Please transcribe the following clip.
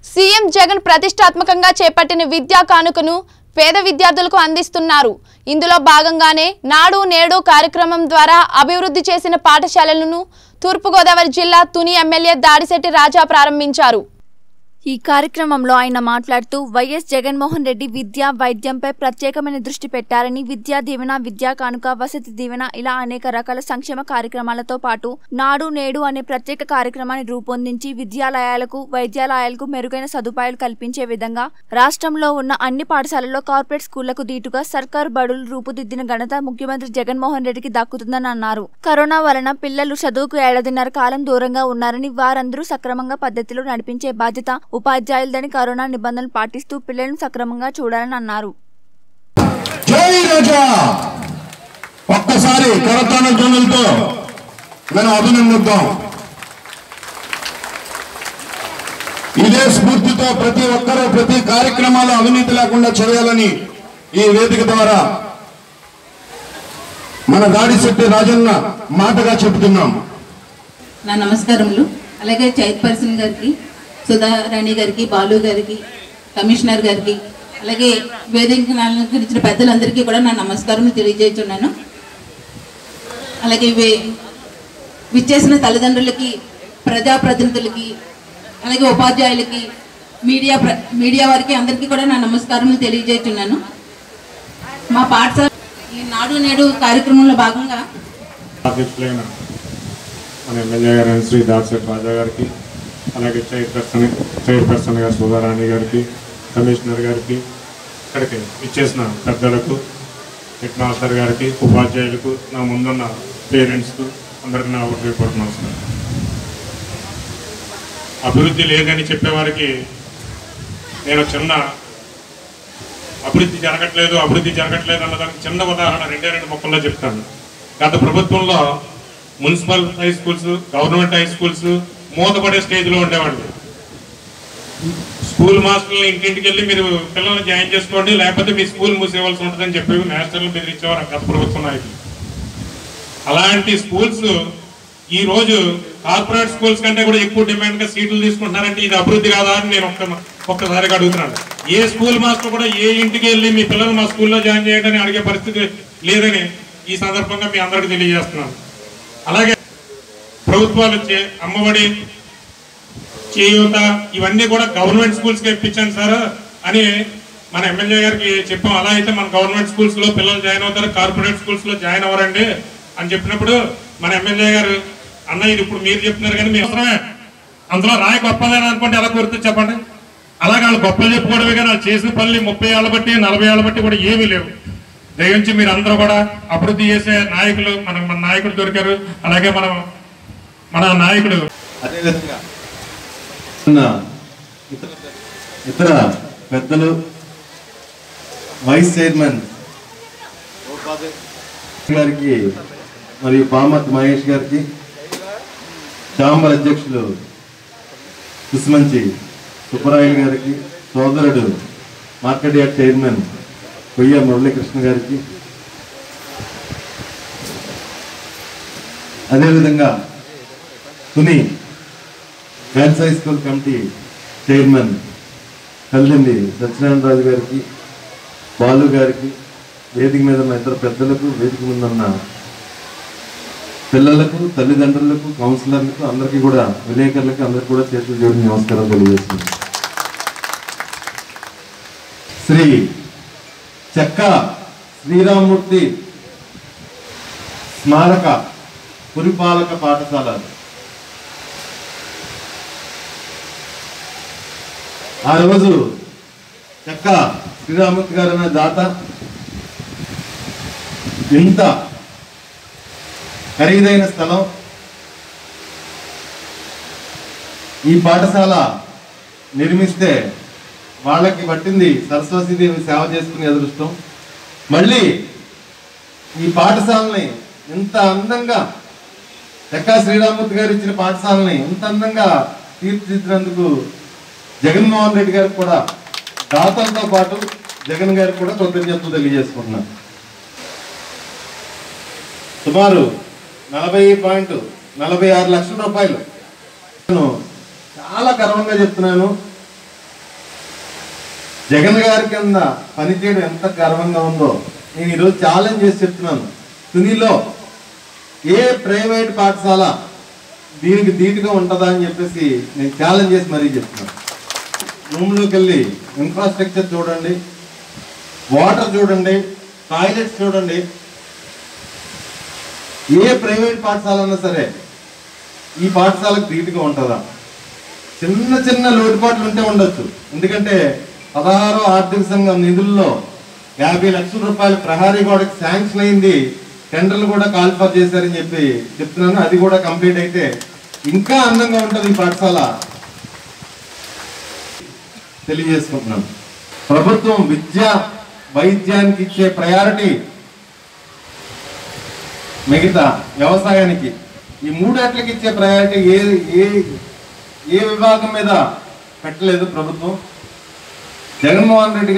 CM Jagan ప్రతిష్టాత్మకంగా చేపట్టిన విద్యా కానుకను పేద విద్యార్థులకు అందిస్తున్నారు ఇందులో భాగంగానే నాడు నేడు కార్యక్రమం ద్వారా అభివృద్ధి చేసిన పాఠశాలలను తూర్పుగోదావరి జిల్లా తుని ఎమ్మెల్యే దాడిశెట్టి రాజా ప్రారంభించారు ఈ కార్యక్రమంలో ఆయన మాట్లాడుతూ వైఎస్ జగన్మోహన్ రెడ్డి విద్య వైద్యంపై ప్రత్యేకమైన దృష్టి పెట్టారని విద్యా దీవెన విద్యా కానుక వసతి దీవెన ఇలా అనేక రకాల సంక్షేమ కార్యక్రమాలతో పాటు నాడు నేడు అనే ప్రత్యేక కార్యక్రమాన్ని రూపొందించి విద్యాలయాలకు వైద్యాలయాలకు మెరుగైన సదుపాయాలు కల్పించే విధంగా రాష్ట్రంలో ఉన్న అన్ని పాఠశాలల్లో కార్పొరేట్ స్కూళ్లకు దీటుగా సర్కారు బడులు రూపుదిద్దిన ఘనత ముఖ్యమంత్రి జగన్మోహన్ రెడ్డికి దక్కుతుందని అన్నారు కరోనా వలన పిల్లలు చదువుకు ఏడాదిన్నర కాలం దూరంగా ఉన్నారని వారందరూ సక్రమంగా పద్ధతిలో నడిపించే బాధ్యత ఉపాధ్యాయులదని కరోనా నిబంధనలు పాటిస్తూ పిల్లలను సక్రమంగా చూడాలని అన్నారు జై రాజా ఒక్కసారి కరతాన ధ్వనులతో మనం అభినందిద్దాం ఇదే స్ఫూర్తితో ప్రతి ఒక్కరూ ప్రతి కార్యక్రమాలు అవినీతి లేకుండా చేయాలని ఈ వేదిక ద్వారా మన దాడిశెట్టి రాజన్న మాటగా చెబుతున్నాం నా నమస్కారములు అలాగే చైర్పర్సన్ గారికి సుధా రాణి గారికి బాలు గారికి కమిషనర్ గారికి అలాగే వేదిక అలంకరించిన పెద్దలందరికీ కూడా నా నమస్కారం తెలియజేస్తున్నాను అలాగే వే- విచ్చేసిన తల్లిదండ్రులకి ప్రజాప్రతినిధులకి అలాగే ఉపాధ్యాయులకి మీడియా ప్ర- మీడియా వారికి అందరికీ కూడా నా నమస్కారం తెలియజేస్తున్నాను మా పాఠశాల ఈ నాడు నేడు కార్యక్రమంలో భాగంగా అధ్యక్షులైన మన ఎమ్మెల్యే గారు శ్రీ దాసరి రాజా గారికి అలాగే చైర్పర్సన్ చైర్పర్సన్ గారు సుధారాణి గారికి కమిషనర్ గారికి ఇక్కడికి ఇచ్చేసిన పెద్దలకు హెడ్ మాస్టర్ గారికి ఉపాధ్యాయులకు నా ముందున్న పేరెంట్స్కు అందరికీ నా హృదయపూర్వక నమస్కారం అభివృద్ధి లేదని చెప్పేవారికి నేను చిన్న అభివృద్ధి జరగట్లేదు అభివృద్ధి జరగట్లేదు అన్నదానికి చిన్న ఉదాహరణ రెండే రెండు మొక్కల్లో చెప్తాను గత ప్రభుత్వంలో municipal high schools government high schools మూతపడే స్టేజ్లో ఉండేవాళ్ళు స్కూల్ మాస్టర్లు ఇంటింటికి వెళ్ళి మీరు పిల్లల్ని జాయిన్ చేసుకోండి లేకపోతే మీ స్కూల్ మూసేయవలసి ఉంటుందని చెప్పి మాస్టర్లు బెదిరించేవారు గత ప్రభుత్వం నాయకులు అలాంటి స్కూల్స్ ఈ రోజు కార్పొరేట్ స్కూల్స్ కంటే కూడా ఎక్కువ డిమాండ్ గా సీట్లు తీసుకుంటున్నారంటే ఇది అభివృద్ధి కాదా అని నేను ఒక్క ఒక్కసారిగా అడుగుతున్నాను ఏ స్కూల్ మాస్టర్ కూడా ఏ ఇంటికి వెళ్ళి మీ పిల్లలు మా స్కూల్లో జాయిన్ చేయడం అడిగే పరిస్థితి లేదని ఈ సందర్భంగా మీ అందరికీ తెలియజేస్తున్నాను అలాగే ప్రభుత్వాలు ఇచ్చే అమ్మఒడి చేయూత ఇవన్నీ కూడా గవర్నమెంట్ స్కూల్స్కి ఇప్పించండి సార్ అని మన ఎమ్మెల్యే గారికి చెప్పాం అలా అయితే మన గవర్నమెంట్ స్కూల్స్ లో పిల్లలు జాయిన్ అవుతారు కార్పొరేట్ స్కూల్స్ లో జాయిన్ అవ్వరండి అని చెప్పినప్పుడు మన ఎమ్మెల్యే గారు అన్న ఇది ఇప్పుడు మీరు చెప్తున్నారు కానీ మీ అవసరమే అందులో రాయి గొప్పదని అనుకుంటే ఎలా కుదురుతుంది చెప్పండి అలాగే వాళ్ళు గొప్పలు చెప్పుకోవడమే కానీ వాళ్ళు చేసిన పనులు ముప్పై ఏళ్ళ బట్టి నలభై ఏళ్ళ బట్టి కూడా ఏమీ లేవు దయించి మీరు అందరూ కూడా అభివృద్ధి చేసే నాయకులు మనకు మన నాయకుడు దొరికారు అలాగే మనం మన నాయకుడు అదేవిధంగా ఉన్న ఇతర ఇతర పెద్దలు వైస్ చైర్మన్ గారికి మరియు పామత్ మహేష్ గారికి చాంబర్ అధ్యక్షులు కుసుమంచి సుబ్బరాయలు గారికి సోదరుడు మార్కెట్ యార్డ్ చైర్మన్ కొయ్య మురళీకృష్ణ గారికి అదేవిధంగా Tuni girls high school committee chairman Kallindi Satyanarayana Raju గారికి బాలు గారికి వేదిక మీద ఉన్న ఇతర పెద్దలకు వేదిక మీద ఉన్న పిల్లలకు తల్లిదండ్రులకు కౌన్సిలర్లకు అందరికీ కూడా విలేకరులకు అందరికీ కూడా చేతులు జోడి నమస్కారం తెలియజేస్తుంది శ్రీ చెక్క శ్రీరామూర్తి స్మారక పురిపాలక పాఠశాల ఆ రోజు చెక్క శ్రీరామూర్తి గారు అనే దాత ఇంత ఖరీదైన స్థలం ఈ పాఠశాల నిర్మిస్తే వాళ్ళకి పట్టింది సరస్వతీదేవి సేవ చేసుకునే అదృష్టం మళ్ళీ ఈ పాఠశాలని ఇంత అందంగా చెక్కా శ్రీరామూర్తి గారు ఇచ్చిన పాఠశాలని ఇంత అందంగా తీర్చిదిద్దినందుకు జగన్మోహన్ రెడ్డి గారికి కూడా దాతలతో పాటు జగన్ గారికి కూడా కృతజ్ఞతలు తెలియజేసుకుంటున్నాను సుమారు నలభై పాయింట్ నలభై ఆరు లక్షల రూపాయలు నేను చాలా గర్వంగా చెప్తున్నాను జగన్ గారి కింద పనిచేయడం ఎంత గర్వంగా ఉందో నేను ఈరోజు ఛాలెంజ్ చేసి చెప్తున్నాను తునిలో ఏ ప్రైవేట్ పాఠశాల దీనికి ధీటుగా ఉంటుందా అని చెప్పేసి నేను ఛాలెంజ్ చేసి మరీ చెప్తున్నాను రూమ్లోకి వెళ్ళి ఇన్ఫ్రాస్ట్రక్చర్ చూడండి వాటర్ చూడండి టాయిలెట్స్ చూడండి ఏ ప్రైవేట్ పాఠశాల అన్నా సరే ఈ పాఠశాలకు ధీటుగా ఉంటుందా చిన్న చిన్న లోటుపాట్లు ఉంటే ఉండొచ్చు ఎందుకంటే పదహారో ఆర్థిక సంఘం నిధుల్లో యాభై లక్షల రూపాయలు ప్రహారీ గోడకి శాంక్షన్ అయింది టెండర్లు కూడా కాల్ఫర్ చేశారని చెప్పి చెప్తున్నాను అది కూడా కంప్లీట్ అయితే ఇంకా అందంగా ఉంటుంది ఈ పాఠశాల తెలియజేసుకుంటున్నాను ప్రభుత్వం విద్య వైద్యానికి ఇచ్చే ప్రయారిటీ మిగతా వ్యవసాయానికి ఈ మూడాట్లకి ఇచ్చే ప్రయారిటీ ఏ ఏ ఏ విభాగం మీద పెట్టలేదు ప్రభుత్వం జగన్మోహన్ రెడ్డి